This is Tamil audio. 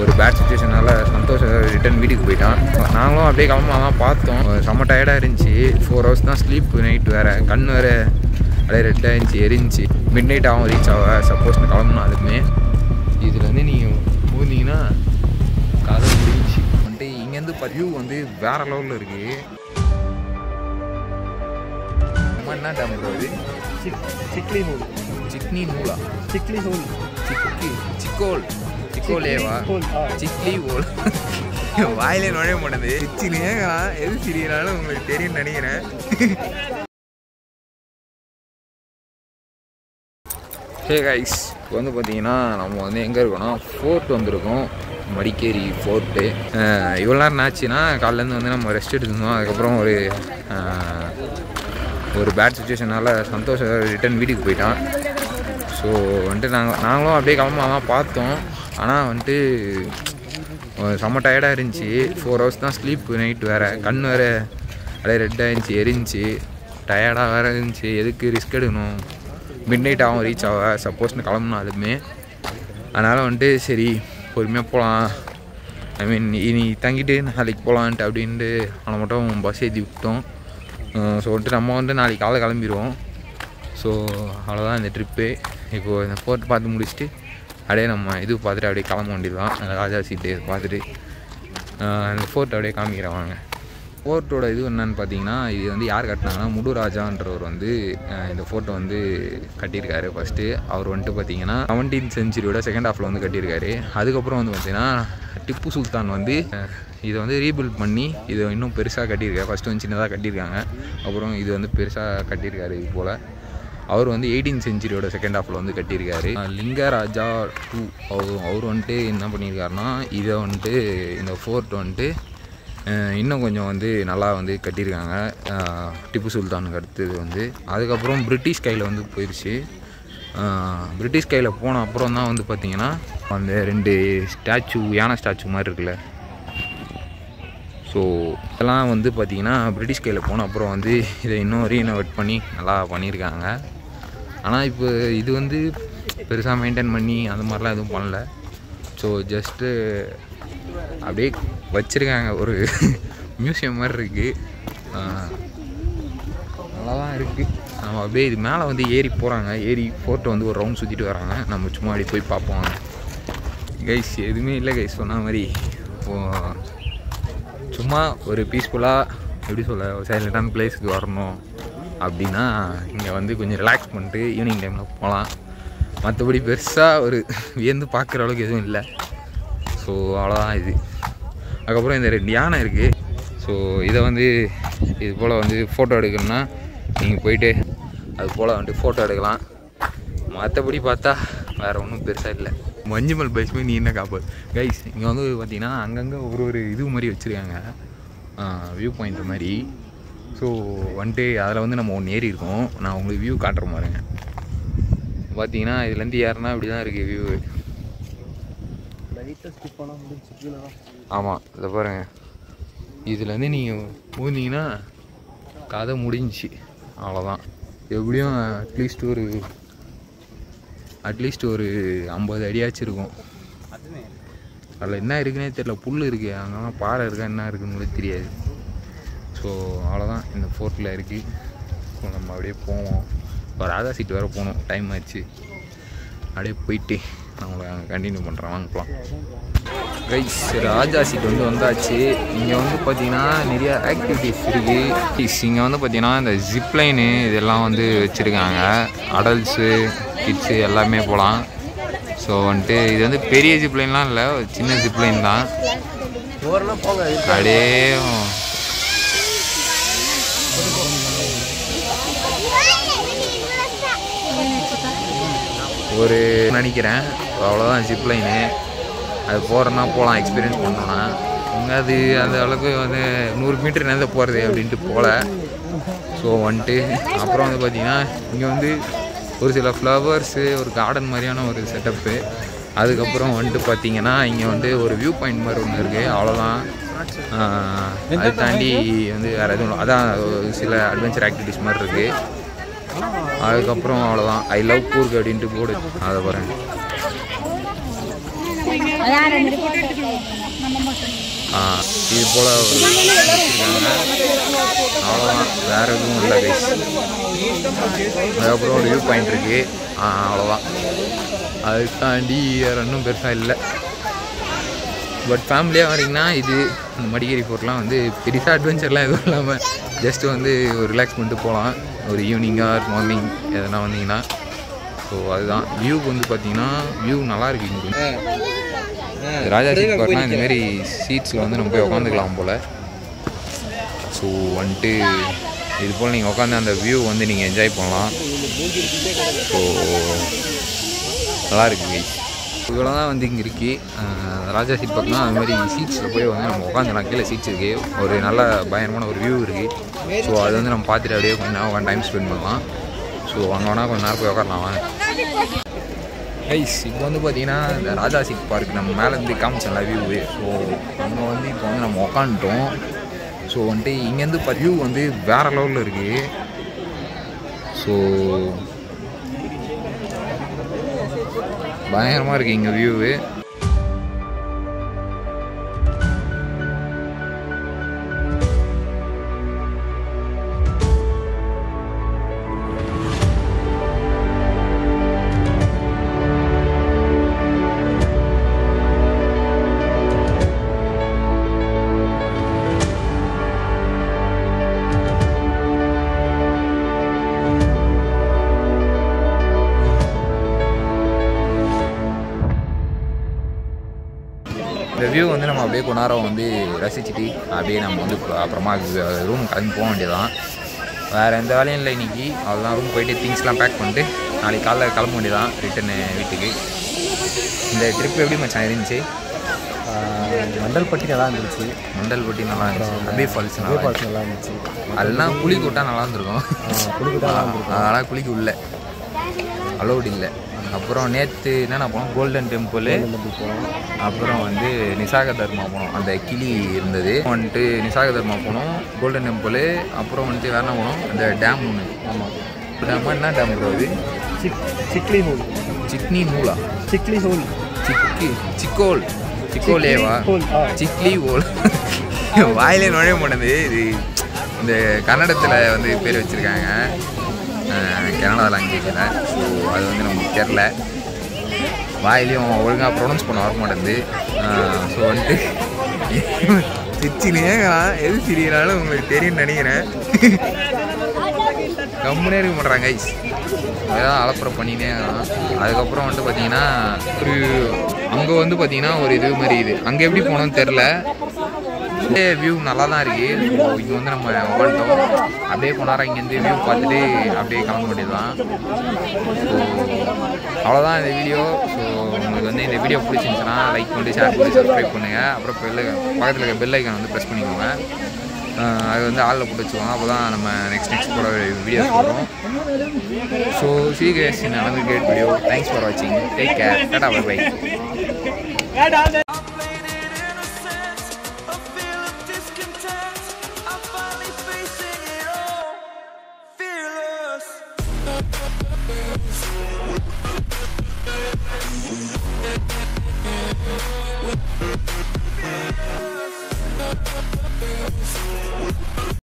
ஒரு பேட் சுச்சுவேஷனால சந்தோஷ் ரிட்டன் வீட்டுக்கு போயிட்டான் நாங்களும் அப்படியே கிளம்பலாம் பார்த்தோம் செம்ம டயர்டாக இருந்துச்சு ஃபோர் ஹவர்ஸ் தான் ஸ்லீப் நைட் வேறு கண் வேறு அப்படியே ரெட்டாக இருந்துச்சு எரிஞ்சி மிட் நைட் ஆகும் ரீச் ஆக சப்போஸ் கிளம்புனாலுமே இதில் வந்து நீங்கள் போனீங்கன்னா கதை முடிஞ்சு வந்துட்டு இங்கேருந்து வியூ வந்து வேறு லெவலில் இருக்குது நம்ம என்ன டேம் ப்ரோ இது சிக்லி ஹோல் சிக்னி நூலா சிக்லி ஹோல் சிக்கி சிக்கோல் சிக்கோலேவா ஹோல் ஆ சிக்லி ஓல் வாயிலே நுழைய மாட்டேது சிரிச்சுனேங்களா எது சிரிக்கிறாலும் உங்களுக்கு தெரியும்னு நினைக்கிறேன் ஹே கைஸ் இப்போ வந்து பார்த்தீங்கன்னா நம்ம வந்து எங்கே இருக்கோம்னா ஃபோர்ட் வந்திருக்கோம் மடிக்கேரி ஃபோர்ட்டு இவ்வளோ நேரம் ஆச்சுன்னா காலையிலேருந்து வந்து நம்ம ரெஸ்ட் எடுத்துருந்தோம் அதுக்கப்புறம் ஒரு அஹ், ஒரு பேட் சுச்சுவேஷனால் சந்தோஷ் ரிட்டன் வீட்டுக்கு போயிட்டான் ஸோ வந்துட்டு நாங்கள் நாங்களும் அப்படியே கிளம்பலாம் பார்த்தோம் ஆனால் வந்துட்டு அஹ் செம்ம டயர்டாக இருந்துச்சு ஃபோர் ஹவர்ஸ் தான் ஸ்லீப் நைட் வேறு கண் வேறு அப்படியே ரெட்டாக இருந்துச்சு எரிஞ்சி டயர்டாக வேறு இருந்துச்சு எதுக்கு ரிஸ்க் எடுக்கணும் மிட் நைட் ஆகும் ரீச் ஆக சப்போஸ்னு கிளம்புனாலுமே அதனால் வந்துட்டு சரி பொறுமையாக போகலாம் ஐ மீன் இனி தங்கிட்டு நாளைக்கு போகலான்ட்டு அப்படின்ட்டு அவனை மட்டும் பஸ் ஏற்றி விட்டோம் ஸோ வந்துட்டு நம்ம வந்து நாளைக்கு காலை கிளம்பிடுவோம் ஸோ அவ்வளோதான் இந்த ட்ரிப்பு இப்போது இந்த ஃபோர்ட் பார்த்து முடிச்சுட்டு அப்படியே நம்ம இது பார்த்துட்டு அப்படியே கிளம்ப வேண்டியது தான் ராஜா சீட்டு பார்த்துட்டு ஆஹ் இந்த ஃபோர்ட் அப்படியே காமிக்கிறேன் வாங்க ஃபோர்ட்டோட இது என்னன்னு பார்த்தீங்கன்னா இது வந்து யார் கட்டினாங்கன்னா முடு ராஜான்றவர் வந்து ஆஹ் இந்த ஃபோர்ட்டை வந்து கட்டியிருக்காரு ஃபஸ்ட்டு அவர் வந்துட்டு பார்த்தீங்கன்னா செவன்டீன் செஞ்சுரியோட செகண்ட் ஹாஃபில் வந்து கட்டியிருக்காரு அதுக்கப்புறம் வந்து பார்த்தீங்கன்னா டிப்பு சுல்தான் வந்து ஆஹ் இதை வந்து ரீபில்ட் பண்ணி இதை இன்னும் பெருசாக கட்டியிருக்காரு ஃபஸ்ட்டு வந்து சின்னதாக கட்டியிருக்காங்க அப்புறம் இது வந்து பெருசாக கட்டியிருக்காரு இது போல் அவர் வந்து எயிட்டீன் செஞ்சுரியோட செகண்ட் ஹாஃபில் வந்து கட்டியிருக்காரு அஹ் லிங்கராஜா டூ அவர் அவர் வந்துட்டு என்ன பண்ணியிருக்காருன்னா இதை வந்துட்டு இந்த ஃபோர்ட் வந்துட்டு அஹ் இன்னும் கொஞ்சம் வந்து நல்லா வந்து கட்டியிருக்காங்க அஹ் டிப்பு சுல்தானுக்கு அடுத்தது வந்து அதுக்கப்புறம் பிரிட்டிஷ் கையில் வந்து போயிடுச்சு அஹ் பிரிட்டிஷ் கையில் போன அப்புறம் தான் வந்து பார்த்திங்கன்னா அந்த ரெண்டு ஸ்டாச்சு யானை ஸ்டாச்சு மாதிரி இருக்குல்ல ஸோ இதெல்லாம் வந்து பார்த்திங்கன்னா பிரிட்டிஷ் கையில் போன அப்புறம் வந்து இதை இன்னும் ரீனோவேட் பண்ணி நல்லா பண்ணியிருக்காங்க ஆனால் இப்போ இது வந்து பெருசாக மெயின்டைன் பண்ணி அந்த மாதிரிலாம் எதுவும் பண்ணல ஸோ ஜஸ்ட்டு அப்படியே வச்சுருக்காங்க ஒரு மியூசியம் மாதிரி இருக்குது நல்லா தான் இருக்குது நம்ம அப்படியே இது மேலே வந்து ஏறி போகிறாங்க ஏறி ஃபோட்டோ வந்து ஒரு ரவுண்ட் சுற்றிட்டு வராங்க நம்ம சும்மா அப்படியே போய் பார்ப்போம் கைஸ் எதுவுமே இல்லை கைஸ் சொன்ன மாதிரி ஓ- சும்மா ஒரு பீஸ்ஃபுல்லாக எப்படி சொல்ல சைலண்டான பிளேஸுக்கு வரணும் அப்படின்னா இங்கே வந்து கொஞ்சம் ரிலாக்ஸ் பண்ணிட்டு ஈவினிங் டைமில் போகலாம் மற்றபடி பெருசாக ஒரு வியந்து பார்க்குற அளவுக்கு எதுவும் இல்லை ஸோ அவ்வளோதான் இது அதுக்கப்புறம் இந்த ரெண்டு யானை இருக்குது ஸோ இதை வந்து இது போல் வந்து ஃபோட்டோ எடுக்கணும்னா நீங்கள் போயிட்டு அது போல் வந்துட்டு ஃபோட்டோ எடுக்கலாம் மற்றபடி பார்த்தா வேறு ஒன்றும் பெருசாக இல்லை மஞ்சுமல் பைஸ்மே நீ என்ன காப்பாது கைஸ் இங்கே வந்து பார்த்தீங்கன்னா அங்கங்கே ஒரு ஒரு இது மாதிரி வச்சுருக்காங்க வியூ பாயிண்ட் மாதிரி ஸோ வந்துட்டு அதில் வந்து நம்ம ஒன்று ஏறி இருக்கோம் நான் உங்களுக்கு வியூ காட்டுறேன் பாருங்க பார்த்தீங்கன்னா இதுலேருந்து ஏறினா இப்படி தான் இருக்குது வியூ லைட்டாக ஸ்கிப் பண்ணால் முடிஞ்சு கீழே தான் ஆமாம் இதை பாருங்க இதுலேருந்து நீங்கள் போனீங்கன்னா கதை முடிஞ்சிச்சு அவ்வளோதான் எப்படியும் அட்லீஸ்ட் ஒரு அட்லீஸ்ட் ஒரு ஐம்பது அடியாச்சும் இருக்கும் அதில் என்ன இருக்குன்னே தெரியல புல் இருக்குது அங்கெல்லாம் பாறை இருக்கா என்ன இருக்குன்னு கூட தெரியாது ஸோ அவ்வளோதான் இந்த ஃபோர்ட்டில் இருக்குது ஸோ நம்ம அப்படியே போவோம் இப்போ ராதா சீட் வேறு போகணும் டைம் ஆச்சு அப்படியே போயிட்டு நான் உங்களை கண்டினியூ பண்ணுறேன் வாங்க போகலாம் கைஸ் ராஜா சீட் வந்து வந்தாச்சு இங்கே வந்து பார்த்தீங்கன்னா நிறைய ஆக்டிவிட்டீஸ் இருக்குது இங்கே வந்து பார்த்தீங்கன்னா இந்த ஜிப்லைனு இதெல்லாம் வந்து வச்சுருக்காங்க அடல்ட்ஸு கிட்ஸு எல்லாமே போகலாம் ஸோ வந்துட்டு இது வந்து பெரிய ஜிப்லைன்லாம் இல்லை ஒரு சின்ன ஜிப்லைன் தான் ஓரளவு போங்க அப்படியே ஒரு நினைக்கிறேன் அவ்வளோதான் ஜிப்லைனு அது போகிறோன்னா போகலாம் எக்ஸ்பீரியன்ஸ் பண்ணோன்னா இங்கே அது அந்த அளவுக்கு வந்து நூறு மீட்டர் நேரத்தை போகிறது அப்படின்ட்டு போகல ஸோ வந்துட்டு அப்புறம் வந்து பார்த்திங்கன்னா இங்கே வந்து ஒரு சில ஃப்ளவர்ஸு ஒரு கார்டன் மாதிரியான ஒரு செட்டப்பு அதுக்கப்புறம் வந்துட்டு பார்த்தீங்கன்னா இங்கே வந்து ஒரு வியூ பாயிண்ட் மாதிரி ஒன்று இருக்குது அவ்வளோதான் ஆஹ், அதை தாண்டி வந்து வேறு எதுவும் இல்லை. அதான் ஒரு சில அட்வென்ச்சர் ஆக்டிவிட்டிஸ் மாதிரி இருக்குது அதுக்கப்புறம் அவ்வளோதான் ஐ லவ் கூர்க் அப்படின்ட்டு போர்டு அதை பாருங்க ஆ, இது போல் ஒரு வச்சுருக்காங்க அவ்வளோதான் வேறு எதுவும் இல்லை கைஸ் அதுக்கப்புறம் ஒரு வியூ பாயிண்ட் இருக்குது அவ்வளோதான் அது தாண்டி வேறு ஒன்றும் பெருசாக இல்லை பட் ஃபேமிலியாக வரீங்கன்னா இது இந்த மடிக்கேரி ஃபோர்ட்லாம் வந்து பெருசாக அட்வென்ச்சர்லாம் எதுவும் இல்லாமல் ஜஸ்ட் வந்து ஒரு ரிலாக்ஸ் பண்ணிட்டு போகலாம் ஒரு ஈவினிங்காக மார்னிங் எதனா வந்தீங்கன்னா ஸோ அதுதான் வியூக்கு வந்து பார்த்தீங்கன்னா வியூ நல்லா இருக்கு இங்கே ராஜா சீட் பார்க்னா இந்த மாதிரி சீட்ஸில் வந்து நம்ம போய் உட்காந்துக்கலாம் போல் ஸோ வந்துட்டு இது போல் நீங்கள் உட்காந்து அந்த வியூ வந்து நீங்கள் என்ஜாய் பண்ணலாம் ஸோ நல்லா இருக்கு guys. இவ்வளோ தான் வந்து இங்கே இருக்கு அஹ் ராஜா சீட் பார்க்கனா அது மாதிரி சீட்ஸில் போய் வந்து நம்ம உட்காந்துலாம் கீழே சீட்ஸ் இருக்குது ஒரு நல்ல பயங்கரமான ஒரு வியூ இருக்குது ஸோ அது வந்து நம்ம பார்த்துட்டு அப்படியே கொஞ்சம் நேரம் உட்காந்து டைம் ஸ்பெண்ட் பண்ணலாம் ஸோ அங்கே வேணால் கொஞ்சம் நேரம் போய் உட்காரலாம் வாங்க கைஸ் இப்போ வந்து பார்த்தீங்கன்னா இந்த ராஜா சீட் பார்க் நம்ம மேலேருந்து காமிச்சோம்ல வியூவு ஸோ அங்கே வந்து இப்போ வந்து நம்ம உக்காந்துட்டோம் ஸோ வந்துட்டு இங்கேருந்து இப்போ வியூ வந்து வேறு லெவலில் இருக்குது ஸோ பயங்கரமாக இருக்குது இங்கே வியூவு இந்த வியூ வந்து நம்ம அப்படியே கொஞ்ச நேரம் வந்து ரசிச்சுட்டு அப்படியே நம்ம வந்து இப்ப அப்புறமா ரூம் கிளம்பி போக வேண்டியதான் வேறு எந்த வேலையும் இல்லை இன்னைக்கு அதெல்லாம் ரூம் போயிட்டு திங்ஸ்லாம் பேக் பண்ணிட்டு நாளைக்கு காலைல கிளம்ப வேண்டியதான் ரிட்டர்னு வீட்டுக்கு இந்த ட்ரிப் எப்படி மச்சான் இருந்துச்சு மண்டல்பட்டி நல்லா இருந்துச்சு மண்டல்பட்டி நல்லா இருந்துச்சு அபே ஃபால்ஸ் நல்லா இருந்துச்சு. ஃபால்ஸ் நல்லா இருந்துச்சு அதெல்லாம் குளிக்க விட்டா நல்லா இருந்திருக்கும் குளிக்கிட்டா அதனால் குளிக்க உள்ள அலௌட் இல்லை அப்புறம் நேற்று என்னென்ன போனோம் கோல்டன் டெம்பிள் போனோம் அப்புறம் வந்து நிசாக தர்மா போனோம் அந்த கிளி இருந்தது வந்துட்டு நிசாக தர்மா போனோம் கோல்டன் டெம்பிள் அப்புறம் வந்துட்டு வேற என்ன போனோம் அந்த டேம் ஒன்று ஆமாம் டேம் என்ன டேம் ப்ரோ அது சிக் சிக்லி ஹோல் சிக்னி நூலா சிக்லி ஹோல் சிக்கி சிக்கோல் சிக்கோலேவா ஹோல் ஆ சிக்லி ஓல் வாயிலே நுழைய மாட்டேது இது இந்த கன்னடத்தில் வந்து பேர் வச்சுருக்காங்க கன்னடா லாங்குவேஜில் ஸோ அது வந்து நமக்கு தெரில வாயிலையும் ஒழுங்காக ப்ரொனவுன்ஸ் பண்ண வர மாட்டேங்குது ஸோ வந்துட்டு சிரிச்சினே எது சிரிக்கிறாலும் உங்களுக்கு தெரியும்னு நினைக்கிறேன் கம்முனே இருக்க மாட்றாங்க ஐஸ் ஏதாவது அலப்புற பண்ணினே இருக்கான். அதுக்கப்புறம் வந்துட்டு பார்த்தீங்கன்னா ஒரு அங்கே வந்து பார்த்தீங்கன்னா ஒரு இது மாதிரி இது அங்கே எப்படி போனோம்னு தெரில வியூ நல்லா தான் இருக்கு ஸோ இங்கே வந்து நம்ம உட்காந்துட்டோம் அப்படியே போனாரா இங்கேருந்து வியூ பார்த்துட்டு அப்படியே கிளம்ப வேண்டியதுதான் ஸோ அவ்வளோதான் இந்த வீடியோ ஸோ உங்களுக்கு வந்து இந்த வீடியோ பிடிச்சிருந்துச்சுன்னா லைக் பண்ணி ஷேர் பண்ணி சப்ஸ்கிரைப் பண்ணுங்கள் அப்புறம் பெல் பக்கத்தில் இருக்க பெல் ஐக்கான் வந்து ப்ரெஸ் பண்ணிக்கோங்க ஆஹ் அது வந்து ஆளில் போட்டு வச்சுக்கோங்க அப்போ தான் நம்ம நெக்ஸ்ட் நெக்ஸ்ட் போட வீடியோஸ் வரும் ஸோ சி கேஸ் நடந்து கேட் வீடியோ தேங்க்ஸ் ஃபார் வாட்சிங் take care tata bye I played it innocent, a feel of discontent. I'm finally facing it all, fearless.